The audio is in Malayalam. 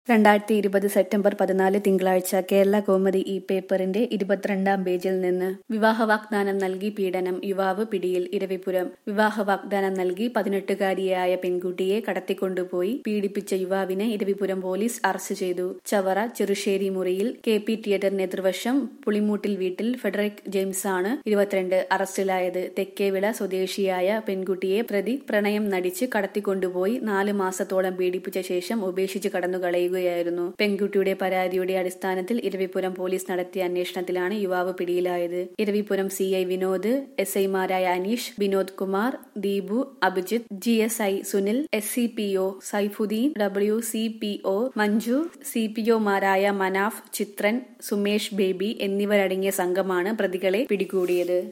രണ്ടായിരത്തി ഇരുപത് സെപ്റ്റംബർ പതിനാല് തിങ്കളാഴ്ച കേരള കൗമുദി ഈ പേപ്പറിന്റെ ഇരുപത്തിരണ്ടാം പേജിൽ നിന്ന് വിവാഹ വാഗ്ദാനം നൽകി പീഡനം യുവാവ് പിടിയിൽ ഇരവിപുരം വിവാഹ വാഗ്ദാനം നൽകി പതിനെട്ടുകാരിയായ പെൺകുട്ടിയെ കടത്തിക്കൊണ്ടുപോയി പീഡിപ്പിച്ച യുവാവിനെ ഇരവിപുരം പോലീസ് അറസ്റ്റ് ചെയ്തു ചവറ ചെറുശ്ശേരി മുറിയിൽ കെ പി തിയേറ്ററിന് എതിർവശം പുളിമൂട്ടിൽ വീട്ടിൽ ഫെഡറിക് ജെയിംസ് ആണ് ഇരുപത്തിരണ്ട് അറസ്റ്റിലായത് തെക്കേവിള സ്വദേശിയായ പെൺകുട്ടിയെ പ്രതി പ്രണയം നടിച്ച് കടത്തിക്കൊണ്ടുപോയി നാല് മാസത്തോളം പീഡിപ്പിച്ച ശേഷം ഉപേക്ഷിച്ച് കടന്നുകളയുക ചെയ്യുകയായിരുന്നു പെൺകുട്ടിയുടെ പരാതിയുടെ അടിസ്ഥാനത്തിൽ ഇരവിപുരം പോലീസ് നടത്തിയ അന്വേഷണത്തിലാണ് യുവാവ് പിടിയിലായത് Eravipuram C I Vinod S ഐമാരായ Aneesh Vinod Kumar Deepu Abhijith G S I Sunil S C P O Saifudheen W C P O Manju C P ഒമാരായ മനാഫ് ചിത്രൻ സുമേഷ് ബേബി എന്നിവരടങ്ങിയ സംഘമാണ് പ്രതികളെ പിടികൂടിയത്